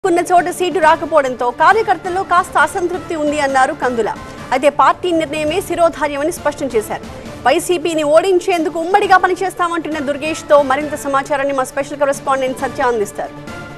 ఉన్న చోట సీటు రాకపోవడంతో కార్యకర్తల్లో కాస్త అసంతృప్తి ఉంది అన్నారు కందుల అయితే పార్టీ నిర్ణయమే శిరోధార్యమని స్పష్టం చేశారు వైసీపీని ఓడించేందుకు ఉమ్మడిగా పనిచేస్తామంటున్న దుర్గేష్ తో మరింత సమాచారాన్ని మా స్పెషల్ కరెస్పాండెంట్ సత్య అందిస్తారు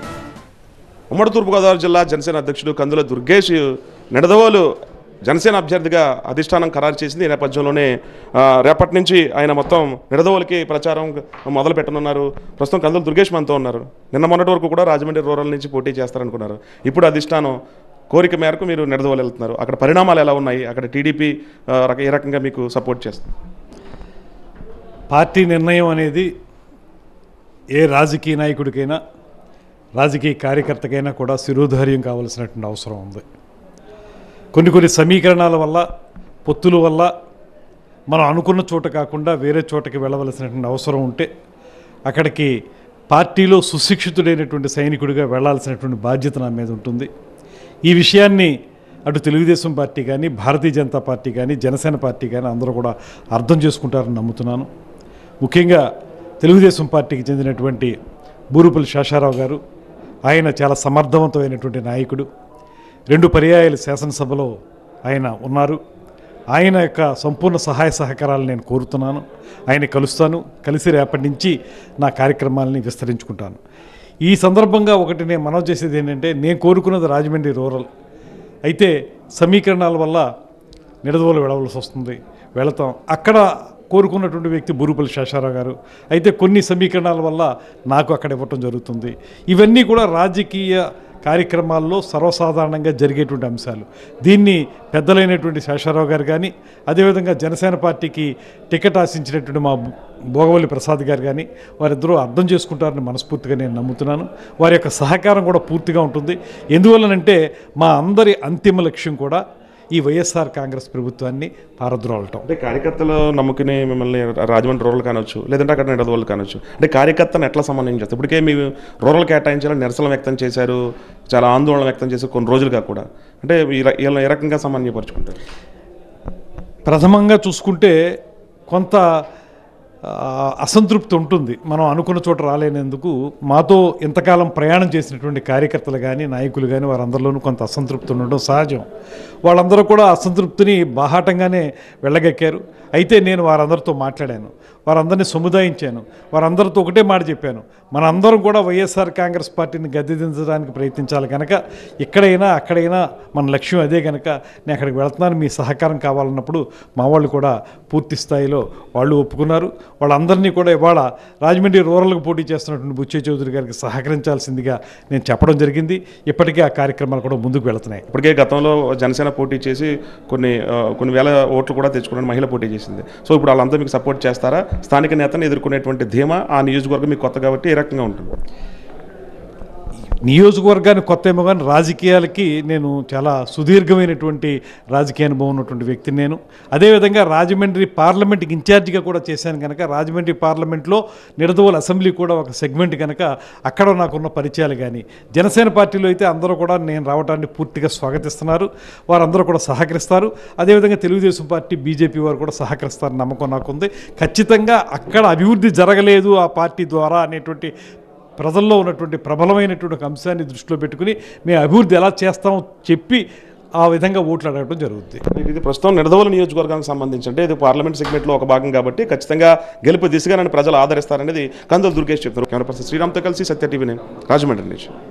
ఉమ్మడి తూర్పుగోదావరి జిల్లా జనసేన అధ్యక్షుడు కందుల దుర్గేష్ నిడదవోలు జనసేన అభ్యర్థిగా అధిష్టానం ఖరారు చేసింది ఈ నేపథ్యంలోనే ఆ, రేపటి నుంచి ఆయన మొత్తం నిడదవోలకి ప్రచారం మొదలు పెట్టనున్నారు ప్రస్తుతం కందుల దుర్గేష్ మనతో ఉన్నారు నిన్న మొన్నటి వరకు కూడా రాజమండ్రి రూరల్ నుంచి పోటీ చేస్తారనుకున్నారు ఇప్పుడు అధిష్టానం కోరిక మేరకు మీరు నిడదవోలు వెళ్తున్నారు అక్కడ పరిణామాలు ఎలా ఉన్నాయి అక్కడ టీడీపీ ఆ, రక- ఏ రకంగా మీకు సపోర్ట్ చేస్తుంది పార్టీ నిర్ణయం అనేది ఏ రాజకీయ నాయకుడికైనా రాజకీయ కార్యకర్తకైనా కూడా శిరోధార్యం కావాల్సినటువంటి అవసరం ఉంది కొన్ని కొన్ని సమీకరణాల వల్ల పొత్తుల వల్ల మనం అనుకున్న చోట కాకుండా వేరే చోటకి వెళ్ళవలసినటువంటి అవసరం ఉంటే అక్కడికి పార్టీలో సుశిక్షితుడైనటువంటి సైనికుడిగా వెళ్ళాల్సినటువంటి బాధ్యత నా మీద ఉంటుంది ఈ విషయాన్ని అటు తెలుగుదేశం పార్టీ కానీ భారతీయ జనతా పార్టీ కానీ జనసేన పార్టీ కానీ అందరూ కూడా అర్థం చేసుకుంటారని నమ్ముతున్నాను ముఖ్యంగా తెలుగుదేశం పార్టీకి చెందినటువంటి బూరుపల్లి శేషారావు గారు ఆయన చాలా సమర్థవంతమైనటువంటి నాయకుడు రెండు పర్యాయాలు శాసనసభలో ఆయన ఉన్నారు ఆయన యొక్క సంపూర్ణ సహాయ సహకారాలు నేను కోరుతున్నాను ఆయన కలుస్తాను కలిసి రేపటి నుంచి నా కార్యక్రమాలని విస్తరించుకుంటాను ఈ సందర్భంగా ఒకటి నేను మనవి చేసేది ఏంటంటే నేను కోరుకున్నది రాజమండ్రి రూరల్ అయితే సమీకరణాల వల్ల నిడదవోలు వెళ్ళవలసి వస్తుంది వెళతాం అక్కడ కోరుకున్నటువంటి వ్యక్తి బూరుపల్లి శేషారావు గారు అయితే కొన్ని సమీకరణాల వల్ల నాకు అక్కడ ఇవ్వటం జరుగుతుంది ఇవన్నీ కూడా రాజకీయ కార్యక్రమాల్లో సర్వసాధారణంగా జరిగేటువంటి అంశాలు దీన్ని పెద్దలైనటువంటి శేషారావు గారు కానీ అదేవిధంగా జనసేన పార్టీకి టికెట్ ఆశించినటువంటి మా భోగవల్లి ప్రసాద్ గారు కానీ వారిద్దరూ అర్థం చేసుకుంటారని మనస్ఫూర్తిగా నేను నమ్ముతున్నాను వారి యొక్క సహకారం కూడా పూర్తిగా ఉంటుంది ఎందువల్లనంటే మా అందరి అంతిమ లక్ష్యం కూడా ఈ వైఎస్ఆర్ కాంగ్రెస్ ప్రభుత్వాన్ని పారద్రోలటం అంటే కార్యకర్తలు నమ్ముకుని మిమ్మల్ని రాజమండ్రి రూరల్ కానొచ్చు లేదంటే అక్కడ నిడదవోలు కానొచ్చు అంటే కార్యకర్తను ఎట్లా సమన్వయం చేస్తారు ఇప్పటికే మీ రూరల్ కేటాయించాలని నిరసన వ్యక్తం చేశారు చాలా ఆందోళన వ్యక్తం చేశారు కొన్ని రోజులుగా కూడా అంటే ఈ ర- వీళ్ళని ఏ రకంగా సమన్వయపరుచుకుంటారు ప్రథమంగా చూసుకుంటే కొంత ఆ, అసంతృప్తి ఉంటుంది మనం అనుకున్న చోట రాలేనందుకు మాతో ఇంతకాలం ప్రయాణం చేసినటువంటి కార్యకర్తలు కానీ నాయకులు కానీ వారందరిలోనూ కొంత అసంతృప్తి ఉండడం సహజం వాళ్ళందరూ కూడా అసంతృప్తిని బాహాటంగానే వెళ్ళగక్కారు అయితే నేను వారందరితో మాట్లాడాను వారందరినీ సముదాయించాను వారందరితో ఒకటే మాట చెప్పాను మనందరం కూడా వైఎస్ఆర్ కాంగ్రెస్ పార్టీని గద్దెదించడానికి ప్రయత్నించాలి కనుక ఇక్కడైనా అక్కడైనా మన లక్ష్యం అదే కనుక నేను అక్కడికి వెళ్తున్నాను మీ సహకారం కావాలన్నప్పుడు మా వాళ్ళు కూడా పూర్తి స్థాయిలో వాళ్ళు ఒప్పుకున్నారు వాళ్ళందరినీ కూడా ఇవాళ రాజమండ్రి రూరల్కి పోటీ చేస్తున్నటువంటి బుచ్చే చౌదరి గారికి సహకరించాల్సిందిగా నేను చెప్పడం జరిగింది ఇప్పటికే ఆ కార్యక్రమాలు కూడా ముందుకు వెళుతున్నాయి ఇప్పటికే గతంలో జనసేన పోటీ చేసి కొన్ని ఆ, కొన్ని వేల ఓట్లు కూడా తెచ్చుకున్న మహిళ పోటీ చేసింది సో ఇప్పుడు వాళ్ళంతా మీకు సపోర్ట్ చేస్తారా స్థానిక నేతను ఎదుర్కొనేటువంటి ధీమా ఆ నియోజకవర్గం మీకు కొత్త కాబట్టి ఏ రకంగా ఉంటుంది నియోజకవర్గానికి కొత్త ఏమో కానీ రాజకీయాలకి నేను చాలా సుదీర్ఘమైనటువంటి రాజకీయ అనుభవం ఉన్నటువంటి వ్యక్తిని నేను అదేవిధంగా రాజమండ్రి పార్లమెంట్కి ఇన్ఛార్జిగా కూడా చేశాను కనుక రాజమండ్రి పార్లమెంట్లో నిడదవోలు అసెంబ్లీ కూడా ఒక సెగ్మెంట్ కనుక అక్కడ నాకున్న పరిచయాలు కానీ జనసేన పార్టీలో అయితే అందరూ కూడా నేను రావడాన్ని పూర్తిగా స్వాగతిస్తున్నారు వారందరూ కూడా సహకరిస్తారు అదేవిధంగా తెలుగుదేశం పార్టీ బీజేపీ వారు కూడా సహకరిస్తారని నమ్మకం నాకుంది ఖచ్చితంగా అక్కడ అభివృద్ధి జరగలేదు ఆ పార్టీ ద్వారా అనేటువంటి ప్రజల్లో ఉన్నటువంటి ప్రబలమైనటువంటి ఒక అంశాన్ని దృష్టిలో పెట్టుకుని మేము అభివృద్ధి ఎలా చేస్తామో చెప్పి ఆ విధంగా ఓట్లు అడగడం జరుగుతుంది ఇది ప్రస్తుతం నిడదవోలు నియోజకవర్గానికి సంబంధించి అంటే ఇది పార్లమెంట్ సెగ్మెంట్లో ఒక భాగం కాబట్టి ఖచ్చితంగా గెలుపు దిశగా నన్ను ప్రజలు ఆదరిస్తారనేది కందులు దుర్గేష్ చెప్తారు కెమెరా పర్సన్ శ్రీరామ్తో కలిసి సత్య టీవీ రాజమండ్రి నుంచి